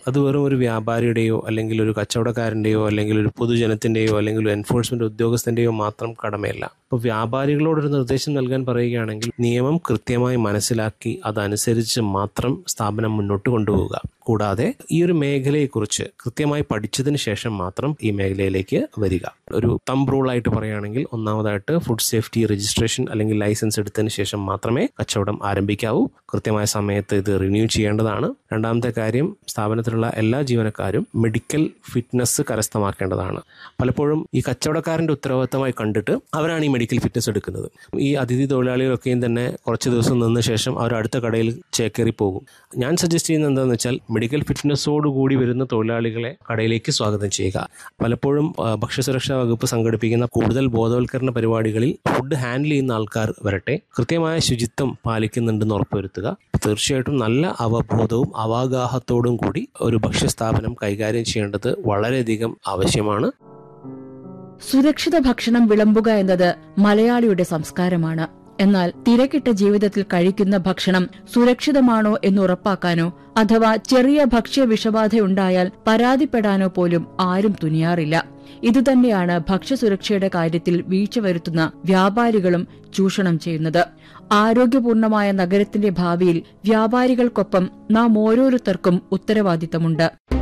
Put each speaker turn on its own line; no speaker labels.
അത് വെറും ഒരു വ്യാപാരിയുടെയോ അല്ലെങ്കിൽ ഒരു കച്ചവടക്കാരൻ്റെയോ അല്ലെങ്കിൽ ഒരു പൊതുജനത്തിൻ്റെയോ അല്ലെങ്കിൽ ഒരു എൻഫോഴ്സ്മെന്റ് ഉദ്യോഗസ്ഥൻ്റെയോ മാത്രം കടമയല്ല അപ്പോൾ വ്യാപാരികളോടൊരു നിർദ്ദേശം നൽകാൻ പറയുകയാണെങ്കിൽ നിയമം കൃത്യമായി മനസ്സിലാക്കി അതനുസരിച്ച് മാത്രം സ്ഥാപനം മുന്നോട്ട് കൊണ്ടുപോവുക കൂടാതെ ഈ ഒരു മേഖലയെക്കുറിച്ച് കൃത്യമായി പഠിച്ചതിന് ശേഷം മാത്രം ഈ മേഖലയിലേക്ക് വരിക ഒരു തമ്പ് റൂൾ ആയിട്ട് പറയുകയാണെങ്കിൽ ഒന്നാമതായിട്ട് ഫുഡ് സേഫ്റ്റി രജിസ്ട്രേഷൻ അല്ലെങ്കിൽ ലൈസൻസ് എടുത്തതിന് ശേഷം മാത്രമേ കച്ചവടം ആരംഭിക്കാവൂ കൃത്യമായ സമയത്ത് ഇത് റിന്യൂ ചെയ്യേണ്ടതാണ് രണ്ടാമത്തെ കാര്യം സ്ഥാപനത്തിലുള്ള എല്ലാ ജീവനക്കാരും മെഡിക്കൽ ഫിറ്റ്നസ് കരസ്ഥമാക്കേണ്ടതാണ് പലപ്പോഴും ഈ കച്ചവടക്കാരന്റെ ഉത്തരവാദിത്തമായി കണ്ടിട്ട് അവരാണ് ഈ മെഡിക്കൽ ഫിറ്റ്നസ് എടുക്കുന്നത് ഈ അതിഥി തൊഴിലാളികളൊക്കെയും തന്നെ കുറച്ച് ദിവസം നിന്ന ശേഷം അവർ അടുത്ത കടയിൽ ചേക്കേറി പോകും ഞാൻ സജസ്റ്റ് ചെയ്യുന്നത് എന്താണെന്ന് വെച്ചാൽ മെഡിക്കൽ ഫിറ്റ്നസ്സോട് കൂടി വരുന്ന തൊഴിലാളികളെ കടയിലേക്ക് സ്വാഗതം ചെയ്യുക പലപ്പോഴും ആ, ഭക്ഷ്യസുരക്ഷാ വകുപ്പ് സംഘടിപ്പിക്കുന്ന കൂടുതൽ ബോധവൽക്കരണ പരിപാടികളിൽ ഫുഡ് ഹാൻഡിൽ ചെയ്യുന്ന ആൾക്കാർ വരട്ടെ കൃത്യമായ ശുചിത്വം പാലിക്കുന്നുണ്ടെന്ന് ഉറപ്പുവരുത്തുക തീർച്ചയായിട്ടും നല്ല അവബോധവും അവാഗാഹത്തോടും കൂടി ഒരു ഭക്ഷ്യസ്ഥാപനം കൈകാര്യം ചെയ്യേണ്ടത് വളരെയധികം ആവശ്യമാണ്
സുരക്ഷിത ഭക്ഷണം വിളമ്പുക എന്നത് മലയാളിയുടെ സംസ്കാരമാണ് എന്നാൽ തിരക്കിട്ട ജീവിതത്തിൽ കഴിക്കുന്ന ഭക്ഷണം സുരക്ഷിതമാണോ എന്ന് ഉറപ്പാക്കാനോ അഥവാ ചെറിയ ഭക്ഷ്യ വിഷബാധയുണ്ടായാൽ പരാതിപ്പെടാനോ പോലും ആരും തുനിയാറില്ല ഇതുതന്നെയാണ് ഭക്ഷ്യസുരക്ഷയുടെ കാര്യത്തിൽ വീഴ്ച വരുത്തുന്ന വ്യാപാരികളും ചൂഷണം ചെയ്യുന്നത് ആരോഗ്യപൂർണമായ നഗരത്തിന്റെ ഭാവിയിൽ വ്യാപാരികൾക്കൊപ്പം നാം ഓരോരുത്തർക്കും ഉത്തരവാദിത്തമുണ്ട്